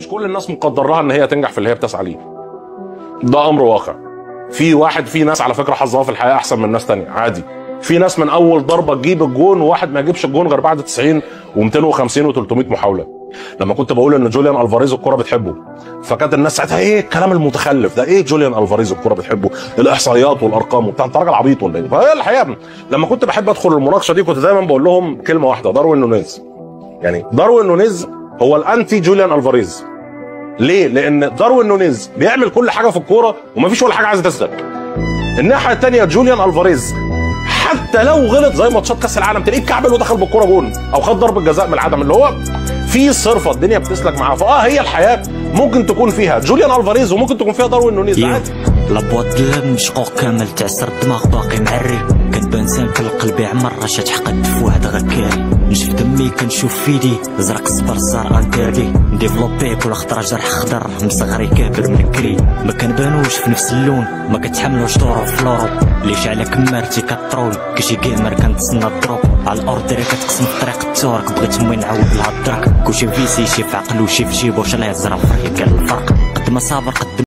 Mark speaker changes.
Speaker 1: مش كل الناس مقدر لها ان هي تنجح في اللي هي بتسعى ليه ده امر واقع في واحد في ناس على فكره حظها في الحياه احسن من ناس تانية عادي في ناس من اول ضربه تجيب الجون وواحد ما يجيبش الجون غير بعد 90 و250 و300 محاوله لما كنت بقول ان جوليان الفاريز الكوره بتحبه فكانت الناس ساعتها ايه الكلام المتخلف ده ايه جوليان الفاريز الكوره بتحبه الاحصائيات والارقام وبتاع انت راجل عبيط ولا ايه فهي الحقيقه لما كنت بحب ادخل المناقشه دي كنت دايما بقول لهم كلمه واحده داروين نونيز يعني داروين نونيز هو الانتي جوليان الفاريز ليه؟ لان داروين نونيز بيعمل كل حاجه في الكوره ومفيش ولا حاجه عايزه تثبت. الناحيه الثانيه جوليان الفاريز حتى لو غلط زي ماتشات كاس العالم تلاقيه اتكعبل ودخل بالكوره جون او خد ضربه جزاء من العدم اللي هو في صرفه الدنيا بتسلك معاه فاه هي الحياه ممكن تكون فيها جوليان الفاريز وممكن تكون فيها داروين نونيز
Speaker 2: يا
Speaker 1: عادي
Speaker 2: لابواط اللب مشقوق كامل تعسر الدماغ باقي معري كتبان سامك القلب يعمر رشات حقد في واحد غكاري نشف دمي كنشوف فيدي زرق الصبر الزرقاء نكادي نديفلوبي كل خطرة جرح خضر مصغري كابر من كري ما كنبانوش في نفس اللون ما كتحملوش دورو فلورو ليش على كمارتي كطرول كشي جيمر كنتسنى الدروب على الارض دري كتقسم في طريق التورك بغيت مي نعاود لها الدرك كلشي فيسي شي في عقلو شي في جيبو شلا يزرع فريق كان الفرق قد ما صابر قد